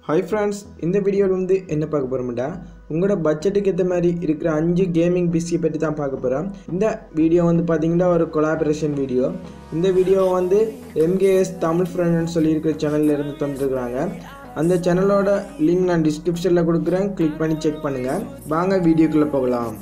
hi friends இந்த வீடியோவில் வந்து என்ன பார்க்க போகிறோம்டா உங்களோட பட்ஜெட்டுக்கு ஏற்ற மாதிரி இருக்கிற அஞ்சு கேமிங் பிசியை பற்றி தான் பார்க்க போகிறோம் இந்த வீடியோ வந்து பார்த்தீங்கன்னா ஒரு கொலாபரேஷன் வீடியோ இந்த வீடியோ வந்து எம்கேஎஸ் தமிழ் ஃப்ரெண்ட்னு சொல்லியிருக்கிற சேனல்ல இருந்து தந்துருக்குறாங்க அந்த சேனலோட லிங்க் நான் டிஸ்கிரிப்ஷனில் கொடுக்குறேன் கிளிக் பண்ணி செக் பண்ணுங்கள் வாங்க வீடியோக்குள்ளே போகலாம்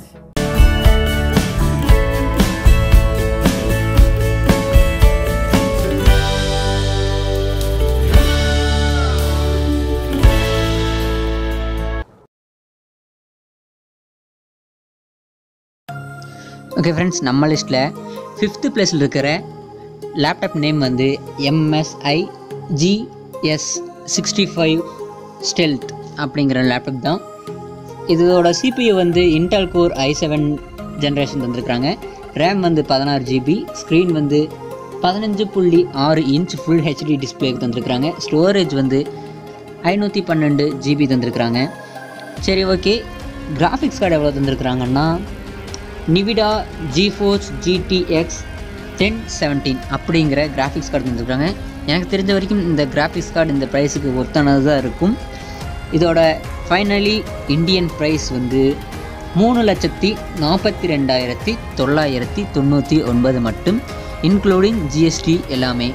ஓகே ஃப்ரெண்ட்ஸ் நம்ம லிஸ்ட்டில் ஃபிஃப்த்து பிளேஸில் இருக்கிற லேப்டாப் நேம் வந்து MSI GS sixty five stealth அப்படிங்கிற லேப்டாப் தான் இதோட சிபியூ வந்து Intel core i seven generation தந்திருக்காங்க ரேம் வந்து பதினாறு ஜிபி ஸ்க்ரீன் வந்து பதினஞ்சு புள்ளி ஆறு இன்ச் ஃபுல் ஹெச்டி டிஸ்பிளேக்கு தந்திருக்காங்க ஸ்டோரேஜ் வந்து ஐநூற்றி பன்னெண்டு ஜிபி தந்திருக்காங்க சரி ஓகே கிராஃபிக்ஸ் கார்டு எவ்வளோ தந்திருக்கிறாங்கன்னா Nvidia GeForce GTX ten seventeen அப்படிங்கிற கிராஃபிக்ஸ் கார்டு தந்துருக்காங்க எனக்கு தெரிஞ்ச வரைக்கும் இந்த கிராஃபிக்ஸ் கார்டு இந்த ப்ரைஸுக்கு ஒர்த்தானது தான் இருக்கும் இதோட ஃபைனலி இந்தியன் ப்ரைஸ் வந்து மூணு லட்சத்தி நாற்பத்தி ரெண்டாயிரத்தி தொள்ளாயிரத்தி தொண்ணூற்றி ஒன்பது மட்டும் இன்க்ளூடிங் ஜிஎஸ்டி எல்லாமே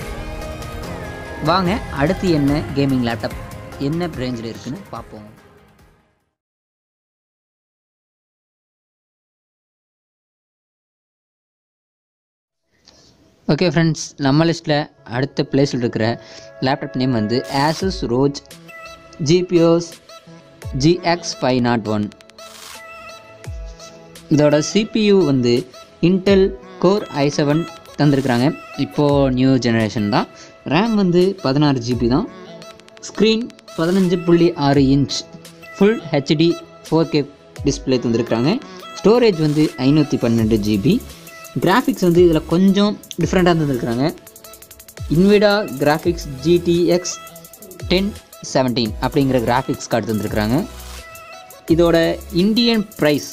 வாங்க அடுத்து என்ன கேமிங் லேப்டாப் என்ன ரேஞ்சில் இருக்குன்னு பார்ப்போம் ஓகே ஃப்ரெண்ட்ஸ் நம்ம லிஸ்ட்டில் அடுத்த பிளேஸில் இருக்கிற லேப்டாப் நேம் வந்து ஆசஸ் ரோஜ் ஜிபிஓஸ் ஜிஎக்ஸ் ஃபைவ் நாட் ஒன் இதோட சிபியு வந்து இன்டெல் கோர் ஐ செவன் தந்திருக்கிறாங்க இப்போது நியூ ஜெனரேஷன் தான் ரேம் வந்து பதினாறு ஜிபி தான் ஸ்க்ரீன் பதினஞ்சு புள்ளி ஆறு inch full HD four K display தந்திருக்கிறாங்க ஸ்டோரேஜ் வந்து ஐநூற்றி பன்னெண்டு ஜிபி கிராஃபிக்ஸ் வந்து இதில் கொஞ்சம் டிஃப்ரெண்ட்டாக தந்துருக்குறாங்க Nvidia graphics GTX ten seventeen அப்படிங்கிற கிராஃபிக்ஸ் கார்டு தந்துருக்குறாங்க இதோட இந்தியன் ப்ரைஸ்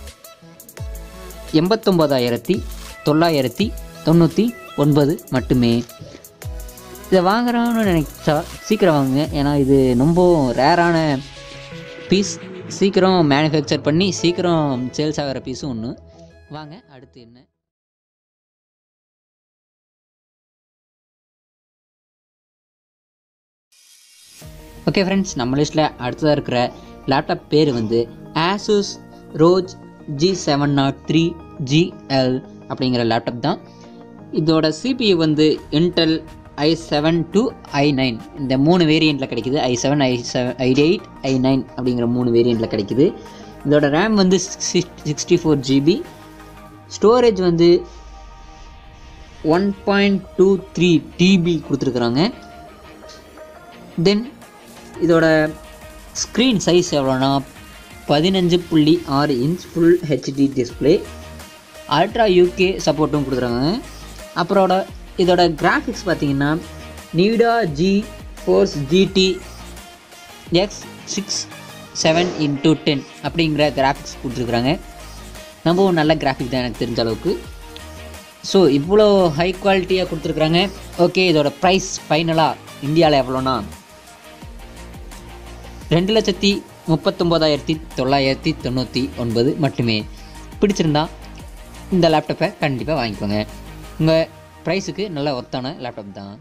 எண்பத்தொம்போதாயிரத்தி தொள்ளாயிரத்தி தொண்ணூற்றி ஒன்பது மட்டுமே இதை வாங்குறோன்னு நினைச்சா சீக்கிரம் வாங்குங்க ஏன்னா இது ரொம்ப ரேரான பீஸ் சீக்கிரம் மேனுஃபேக்சர் பண்ணி சீக்கிரம் சேல்ஸ் ஆகிற பீஸும் ஒன்று வாங்க அடுத்து என்ன ஓகே ஃப்ரெண்ட்ஸ் நம்ம லிஸ்ட்டில் அடுத்ததாக இருக்கிற லேப்டாப் பேர் வந்து Asus ROG G seven nought three GL அப்படிங்கிற லேப்டாப் தான் இதோட சிபியு வந்து Intel i seven to i nine இந்த மூணு வேரியண்ட்டில் கிடைக்குது i seven i seven i eight i nine அப்படிங்கிற மூணு வேரியண்ட்டில் கிடைக்குது இதோட ரேம் வந்து சிக்ஸ்டி ஃபோர் ஜிபி ஸ்டோரேஜ் வந்து one point two three TB கொடுத்துருக்குறாங்க தென் இதோட ஸ்க்ரீன் சைஸ் எவ்வளோனா பதினஞ்சு புள்ளி ஆறு inch full HD display ultra UK சப்போர்ட்டும் கொடுக்குறாங்க அப்புறோட இதோட கிராஃபிக்ஸ் பார்த்தீங்கன்னா Nvidia GeForce GTX six seven into ten அப்படிங்கிற கிராஃபிக்ஸ் கொடுத்துருக்குறாங்க ரொம்ப நல்ல கிராஃபிக் தான் எனக்கு தெரிஞ்ச அளவுக்கு ஸோ இவ்வளோ ஹை குவாலிட்டியாக கொடுத்துருக்குறாங்க ஓகே இதோட ப்ரைஸ் ஃபைனலாக இந்தியாவில் எவ்வளோனா ரெண்டு லட்சத்தி முப்பத்தொம்போதாயிரத்தி தொள்ளாயிரத்தி தொண்ணூற்றி ஒன்பது மட்டுமே பிடிச்சிருந்தா இந்த லேப்டாப்பை கண்டிப்பாக வாங்கிக்கோங்க உங்கள் ப்ரைஸுக்கு நல்ல ஒர்த்தான லேப்டாப் தான்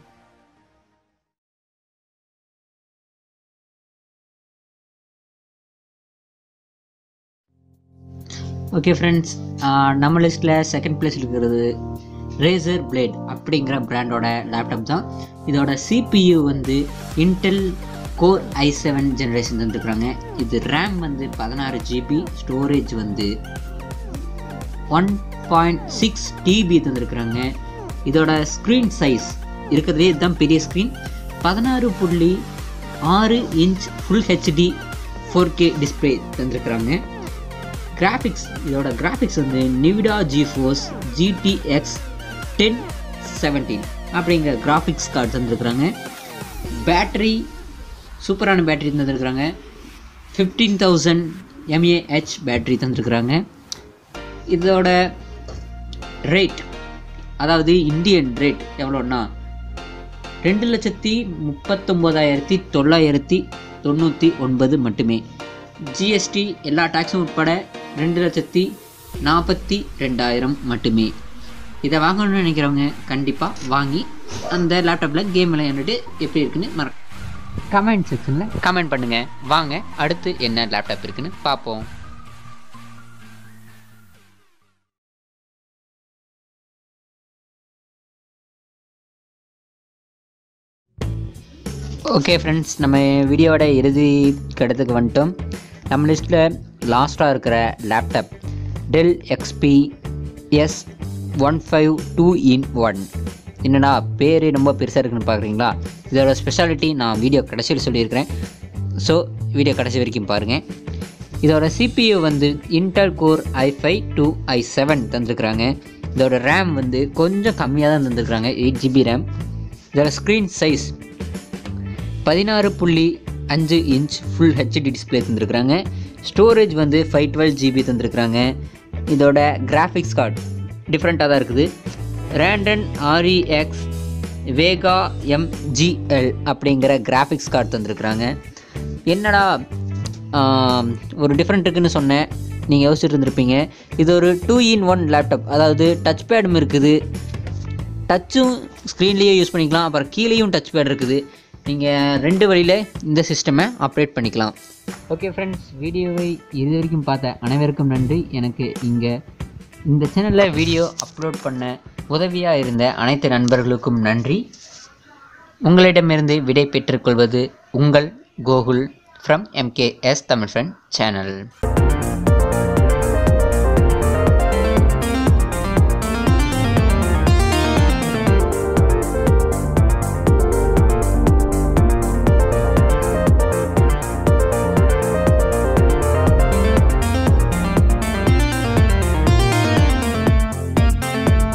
ஓகே ஃப்ரெண்ட்ஸ் நம்ம லிஸ்ட்டில் செகண்ட் பிளேஸ் இருக்கிறது ரேசர் பிளேட் அப்படிங்கிற பிராண்டோட லேப்டாப் தான் இதோட சிபியு வந்து Intel core i seven generation தந்துருக்குறாங்க இது ரேம் வந்து பதினாறு ஜிபி ஸ்டோரேஜ் வந்து ஒன் பாயிண்ட் சிக்ஸ் டிபி தந்துருக்குறாங்க இதோட ஸ்க்ரீன் சைஸ் இருக்கிறதுலே இதுதான் பெரிய ஸ்க்ரீன் பதினாறு புள்ளி ஆறு inch full HD four K display தந்துருக்குறாங்க கிராஃபிக்ஸ் இதோட கிராஃபிக்ஸ் வந்து Nvidia GeForce GTX ten seventeen அப்படிங்கிற கிராஃபிக்ஸ் கார்டு தந்துருக்குறாங்க பேட்டரி சூப்பரான பேட்டரி தந்துருக்குறாங்க ஃபிஃப்டீன் தௌசண்ட் எம்ஏஹெச் பேட்டரி தந்துருக்குறாங்க இதோட ரேட் அதாவது இந்தியன் ரேட் எவ்வளோன்னா ரெண்டு லட்சத்தி முப்பத்தொம்போதாயிரத்தி தொள்ளாயிரத்தி தொண்ணூற்றி ஒன்பது மட்டுமே ஜிஎஸ்டி எல்லா டேக்ஸும் உட்பட ரெண்டு லட்சத்தி நாற்பத்தி ரெண்டாயிரம் மட்டுமே இதை வாங்கணும்னு நினைக்கிறவங்க கண்டிப்பாக வாங்கி அந்த லேப்டாப்பில் கேம் விளையாண்டுட்டு எப்படி இருக்குன்னு மற கமெண்ட் செக்ஷனில் கமெண்ட் பண்ணுங்கள் வாங்க அடுத்து என்ன லேப்டாப் இருக்குன்னு பார்ப்போம் ஓகே ஃப்ரெண்ட்ஸ் நம்ம வீடியோவோட இறுதி கடத்துக்கு வந்துட்டோம் நம்ம லிஸ்ட்டில் லாஸ்ட்டாக இருக்கிற laptop Dell XP S one five two in one என்னடா பேர் ரொம்ப பெருசாக இருக்குன்னு பார்க்குறீங்களா இதோட ஸ்பெஷாலிட்டி நான் வீடியோ கடைசியில் சொல்லியிருக்கிறேன் ஸோ வீடியோ கடைசி வரைக்கும் பாருங்கள் இதோட சிபியு வந்து Intel core i five to i seven தந்துருக்குறாங்க இதோட ரேம் வந்து கொஞ்சம் கம்மியாக தான் தந்துருக்குறாங்க எயிட் ஜிபி ரேம் இதோட ஸ்க்ரீன் சைஸ் பதினாறு புள்ளி அஞ்சு இன்ச் ஃபுல் ஹெச்டி டிஸ்பிளே தந்துருக்குறாங்க ஸ்டோரேஜ் வந்து ஃபைவ் டுவெல் ஜிபி தந்துருக்குறாங்க இதோட கிராஃபிக்ஸ் கார்டு டிஃப்ரெண்ட்டாக தான் இருக்குது ரேண்டன் ஆர்இஎக்ஸ் வேகா எம்ஜிஎல் அப்படிங்கிற கிராஃபிக்ஸ் கார்டு தந்துருக்குறாங்க என்னடா ஆம், ஒரு டிஃப்ரெண்ட் இருக்குன்னு சொன்னேன் நீங்கள் யோசிச்சுட்டு இருந்திருப்பீங்க இது ஒரு டூ இன் ஒன் லேப்டாப் அதாவது டச் பேடும் இருக்குது டச்சும் ஸ்க்ரீன்லேயே யூஸ் பண்ணிக்கலாம் அப்புறம் கீழேயும் டச் பேட் இருக்குது நீங்கள் ரெண்டு வழியில் இந்த சிஸ்டமை ஆப்ரேட் பண்ணிக்கலாம் ஓகே ஃப்ரெண்ட்ஸ் வீடியோவை இது வரைக்கும் பார்த்த அனைவருக்கும் நன்றி எனக்கு இங்கே இந்த சேனலில் வீடியோ அப்லோட் பண்ண உதவியாக இருந்த அனைத்து நண்பர்களுக்கும் நன்றி உங்களிடமிருந்து விடை பெற்றுக்கொள்வது உங்கள் Gokul from MKS Tamil friend channel